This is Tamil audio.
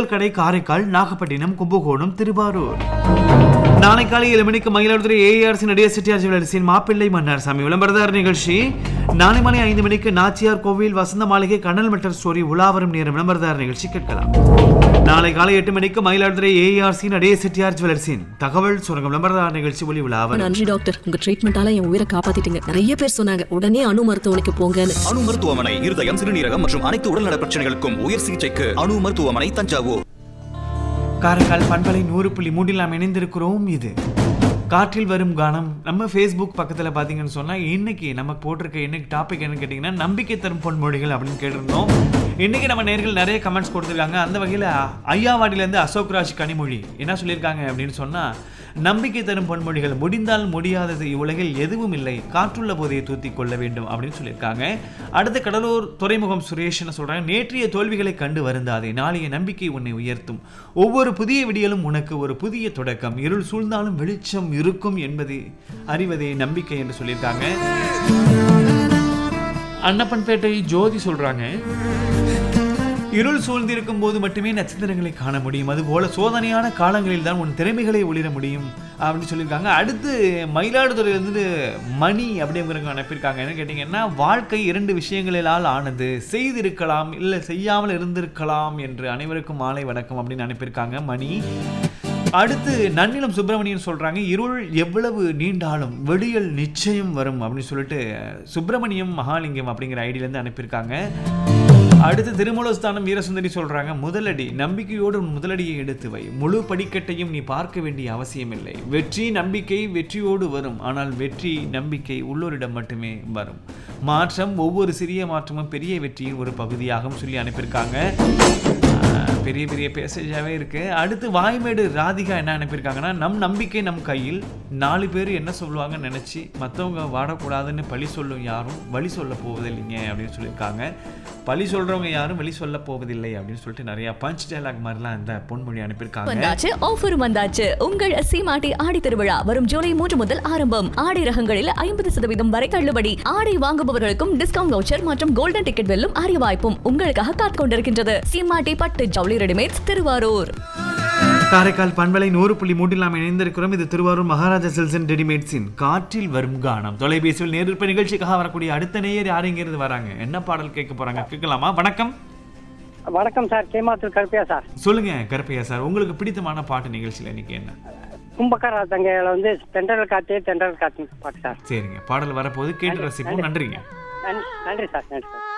உங்கள் கடை காரைக்கால் நாகப்பட்டினம் கும்பகோணம் திருவாரூர் நாளை காலை ஏழு மணிக்கு மயிலாடுதுறை ஏஆர்சி நடிகர் செட்டியார் ஜுவலர்ஸின் மாப்பிள்ளை மன்னார் சாமி விளம்பரதார் நிகழ்ச்சி நாளை மாலை ஐந்து மணிக்கு நாச்சியார் கோவில் வசந்த மாளிகை கண்ணல் மட்டர் ஸ்டோரி உலாவரும் நேரம் விளம்பரதார் நிகழ்ச்சி கேட்கலாம் நாளை காலை எட்டு மணிக்கு மயிலாடுதுறை ஏஆர்சி நடிகர் செட்டியார் ஜுவலர்ஸின் தகவல் சுரங்கம் விளம்பரதார் நிகழ்ச்சி ஒளி உலாவரும் நன்றி டாக்டர் உங்க ட்ரீட்மெண்டால என் உயிரை காப்பாத்திட்டீங்க நிறைய பேர் சொன்னாங்க உடனே அணு மருத்துவமனைக்கு போங்கன்னு அணு மருத்துவமனை இருதயம் சிறுநீரகம் மற்றும் அனைத்து உடல்நல பிரச்சனைகளுக்கும் உயர் சிகிச்சைக்கு அணு மருத்துவமனை தஞ்சாவூர் காரைக்கால் பண்பலை நூறு புள்ளி மூன்றில் நாம் இணைந்திருக்கிறோம் இது காற்றில் வரும் கானம் நம்ம ஃபேஸ்புக் பக்கத்தில் பார்த்தீங்கன்னு சொன்னால் இன்னைக்கு நம்ம போட்டிருக்க இன்னைக்கு டாபிக் என்னன்னு கேட்டிங்கன்னா நம்பிக்கை தரும் பொன்மொழிகள் அப்படின்னு கேட்டிருந்தோம் இன்னைக்கு நம்ம நேர்கள் நிறைய கமெண்ட்ஸ் கொடுத்துருக்காங்க அந்த வகையில் ஐயாவாடியிலேருந்து அசோக் ராஜ் கனிமொழி என்ன சொல்லியிருக்காங்க அப்படின்னு சொன்னால் நம்பிக்கை தரும் பொன்மொழிகள் முடிந்தால் முடியாதது இவ்வுலகில் எதுவும் இல்லை காற்றுள்ள போதையை தூத்தி கொள்ள வேண்டும் அப்படின்னு சொல்லியிருக்காங்க அடுத்து கடலூர் துறைமுகம் சுரேஷ்னு சொல்றாங்க நேற்றைய தோல்விகளை கண்டு வருந்தாதே நாளைய நம்பிக்கை உன்னை உயர்த்தும் ஒவ்வொரு புதிய விடியலும் உனக்கு ஒரு புதிய தொடக்கம் இருள் சூழ்ந்தாலும் வெளிச்சம் இருக்கும் என்பதை அறிவதே நம்பிக்கை என்று சொல்லியிருக்காங்க அன்னப்பன்பேட்டை ஜோதி சொல்றாங்க இருள் சூழ்ந்திருக்கும் போது மட்டுமே நட்சத்திரங்களை காண முடியும் அதுபோல சோதனையான காலங்களில் தான் உன் திறமைகளை ஒளிர முடியும் அப்படின்னு சொல்லியிருக்காங்க அடுத்து மயிலாடுதுறையிலிருந்து மணி அப்படிங்கிறவங்க அனுப்பியிருக்காங்க என்ன கேட்டிங்கன்னா வாழ்க்கை இரண்டு விஷயங்களிலால் ஆனது செய்திருக்கலாம் இல்லை செய்யாமல் இருந்திருக்கலாம் என்று அனைவருக்கும் மாலை வணக்கம் அப்படின்னு அனுப்பியிருக்காங்க மணி அடுத்து நன்னிலம் சுப்பிரமணியன் சொல்றாங்க இருள் எவ்வளவு நீண்டாலும் வெடியல் நிச்சயம் வரும் அப்படின்னு சொல்லிட்டு சுப்பிரமணியம் மகாலிங்கம் அப்படிங்கிற ஐடியிலேருந்து அனுப்பியிருக்காங்க அடுத்து திருமூலஸ்தானம் வீரசுந்தரி சொல்றாங்க முதலடி நம்பிக்கையோடு உன் முதலடியை எடுத்து வை முழு படிக்கட்டையும் நீ பார்க்க வேண்டிய அவசியமில்லை வெற்றி நம்பிக்கை வெற்றியோடு வரும் ஆனால் வெற்றி நம்பிக்கை உள்ளோரிடம் மட்டுமே வரும் மாற்றம் ஒவ்வொரு சிறிய மாற்றமும் பெரிய வெற்றியின் ஒரு பகுதியாகவும் சொல்லி அனுப்பியிருக்காங்க ஆஹ், பெரிய பெரிய பேசேஜாகவே இருக்கு அடுத்து வாய்மேடு ராதிகா என்ன அனுப்பியிருக்காங்கன்னா நம் நம்பிக்கை நம் கையில் நாலு பேர் என்ன சொல்லுவாங்கன்னு நினச்சி மற்றவங்க வாடக்கூடாதுன்னு பழி சொல்லும் யாரும் வழி சொல்ல போவதில்லைங்க அப்படின்னு சொல்லியிருக்காங்க பழி சொல்றவங்க யாரும் வழி சொல்ல போவதில்லை அப்படின்னு சொல்லிட்டு நிறைய பஞ்ச் டைலாக் மாதிரிலாம் இந்த பொன்மொழி அனுப்பியிருக்காங்க வந்தாச்சு ஆஃபர் வந்தாச்சு உங்கள் சீமாட்டி ஆடி திருவிழா வரும் ஜூலை மூன்று முதல் ஆரம்பம் ஆடை ரகங்களில் ஐம்பது சதவீதம் வரை தள்ளுபடி ஆடை வாங்குபவர்களுக்கும் டிஸ்கவுண்ட் வவுச்சர் மற்றும் கோல்டன் டிக்கெட் வெல்லும் அரிய வாய்ப்பும் உங்களுக்காக காத்துக் கொண்டிருக்கின்றது சீமாட்டி பட்டு ஜவுளி ரெடிமேட்ஸ் திருவாரூர் காரைக்கால் பண்பலை நூறு புள்ளி மூன்றில் நாம் இணைந்திருக்கிறோம் இது திருவாரூர் மகாராஜா சில்ஸ் அண்ட் ரெடிமேட்ஸின் காற்றில் வரும் கானம் தொலைபேசியில் நேரிற்ப நிகழ்ச்சிக்காக வரக்கூடிய அடுத்த நேயர் யாருங்கிறது வராங்க என்ன பாடல் கேட்க போறாங்க கேட்கலாமா வணக்கம் வணக்கம் சார் கேமாத்தூர் கருப்பியா சார் சொல்லுங்க கருப்பையா சார் உங்களுக்கு பிடித்தமான பாட்டு நிகழ்ச்சியில் இன்னைக்கு என்ன கும்பக்கார தங்கையில வந்து தென்றல் காத்தே தென்றல் காத்து பாட்டு சார் சரிங்க பாடல் வரப்போது கேட்டு ரசிப்போம் நன்றிங்க நன்றி நன்றி சார் நன்றி சார்